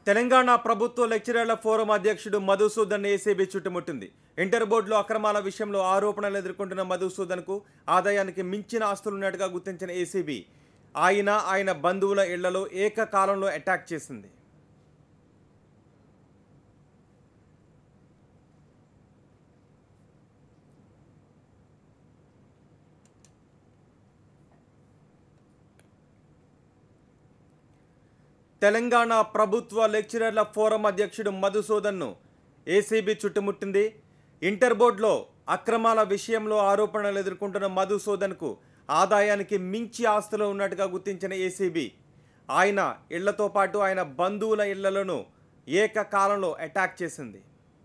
తెలంగాణ ప్రభుత్వ లెక్చరర్ల ఫోరం అధ్యక్షుడు Madhusudan ACB చుట్టుముట్టింది inter బోర్డులో అక్రమాల విషయంలో ఆరోపణలు ఎదుర్కొంటున్న మధుసూదన్కు ఆదాయానికి మించిన ఆస్తులున్నట్టుగా గుర్తించిన ఏసీబీ ఆయన ఆయన బంధువుల ఇళ్లలో ఏకకాలంలో అటాక్ చేసింది తెలంగాణ ప్రభుత్వ లెక్చరర్ల ఫోరం అధ్యక్షుడు మధుసూదన్ను ఏసీబీ చుట్టుముట్టింది ఇంటర్ బోర్డులో అక్రమాల విషయంలో ఆరోపణలు ఎదుర్కొంటున్న మధుసూదన్కు ఆదాయానికి మించి ఆస్తులు ఉన్నట్టుగా గుర్తించిన ఏసీబీ ఆయన ఇళ్లతో పాటు ఆయన బంధువుల ఇళ్లలోనూ ఏకకాలంలో అటాక్ చేసింది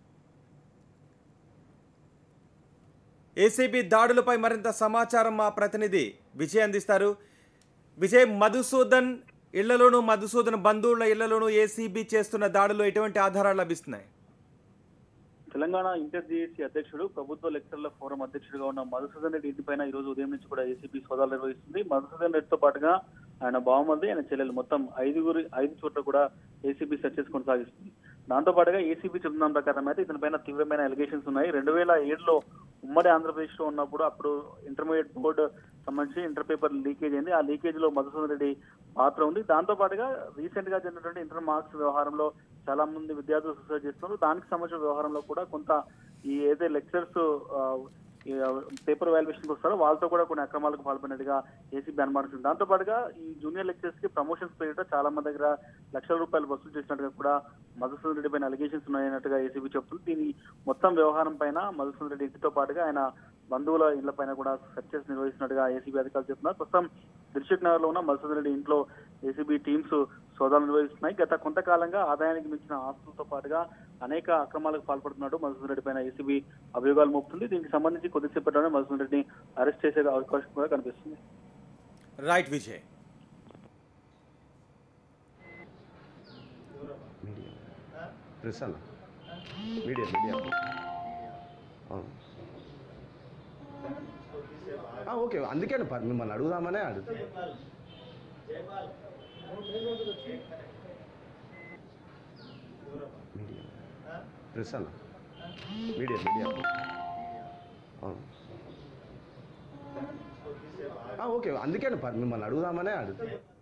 ఏసీబీ దాడులపై మరింత సమాచారం మా ప్రతినిధి విజయ్ అందిస్తారు విజయ్ మధుసూదన్ ఇళ్లలోనూ మధుసూదన్ బంధువుల ఇళ్లలోనూ ఏసీబీ చేస్తున్న దాడులు ఎటువంటి ఆధారాలు లభిస్తున్నాయి తెలంగాణ ఇంటర్ జేఏసీ అధ్యక్షుడు ప్రభుత్వ లెక్చరర్ల ఫోరం అధ్యక్షుడిగా ఉన్న మధుసూదన్ రెడ్డి ఇంటిపైన ఈ రోజు ఉదయం నుంచి కూడా ఏసీబీ సోదాలు నిర్వహిస్తుంది మధుసూదన్ రెడ్డితో పాటుగా ఆయన బావమరిది ఆయన చెల్లెలు మొత్తం ఐదుగురు ఐదు చోట్ల కూడా ఏసీబీ సెర్చెస్ కొనసాగిస్తుంది దాంతో పాటుగా ఏసీబీ చెబుతున్న ప్రకారం అయితే ఇతనిపైన తీవ్రమైన ఎలిగేషన్స్ ఉన్నాయి రెండు వేల ఏడులో ఉమ్మడి ఆంధ్రప్రదేశ్ లో ఉన్నప్పుడు అప్పుడు ఇంటర్మీడియట్ బోర్డు సంబంధించి ఇంటర్ పేపర్ లీకేజ్ అయింది ఆ లీకేజ్ లో మధుసూదన్ రెడ్డి పాత్ర ఉంది దాంతో పాటుగా రీసెంట్ గా జరిగినటువంటి ఇంటర్ మార్క్స్ వ్యవహారంలో చాలా మంది విద్యార్థులు సూసైడ్ చేస్తున్నారు దానికి సంబంధించిన వ్యవహారంలో కూడా కొంత ఈ ఏదైతే లెక్చర్స్ పేపర్ వాల్యుయేషన్ వస్తారో వాళ్ళతో కూడా కొన్ని అక్రమాలకు పాల్పడినట్టుగా ఏసీబీ అనుమానిస్తుంది దాంతో పాటుగా ఈ జూనియర్ లెక్చర్స్ కి ప్రమోషన్స్ పేరిట చాలా మంది దగ్గర లక్షల రూపాయలు వసూలు చేసినట్టుగా కూడా మధుసూదన్ రెడ్డి పైన అలిగేషన్స్ ఉన్నాయన్నట్టుగా ఏసీబీ చెప్తుంది దీని మొత్తం వ్యవహారం పైన మధుసూదన్ రెడ్డి ఇంటితో పాటుగా ఆయన బంధువుల ఇళ్ల పైన కూడా సెర్చెస్ నిర్వహిస్తున్నట్టుగా ఏసీబీ అధికారులు చెప్తున్నారు ప్రస్తుతం దిల్షుక్ నగర్ లో ఉన్న మధుసూదన్ రెడ్డి ఇంట్లో ఏసీబీ టీమ్స్ సోదాలు నిర్వహిస్తున్నాయి గత కొంతకాలంగా ఆదాయానికి మించిన ఆస్తులతో పాటుగా అనేక అక్రమాలకు పాల్పడుతున్నాడు మధుసూదన్ రెడ్డి పైన ఏసీబీ అభియోగాలు మోపుతుంది దీనికి సంబంధించి కొద్దిసేపట్లోనే మధుసూదన్ రెడ్డిని అరెస్ట్ చేసే అవకాశం కూడా కనిపిస్తుంది రైట్ విజయ్ మీడియా ప్రెస్ అన్న మీడియా మీడియా అవును ఆ, ఓకే అందుకే పర్ మిమ్మల్ని అడుగుదామనే అడుగు మీడియా ప్రెస్ అన్న మీడియా మీడియా అవును ఆ, ఓకే అందుకే పర్ మిమ్మల్ని అడుగుదామనే అడుగు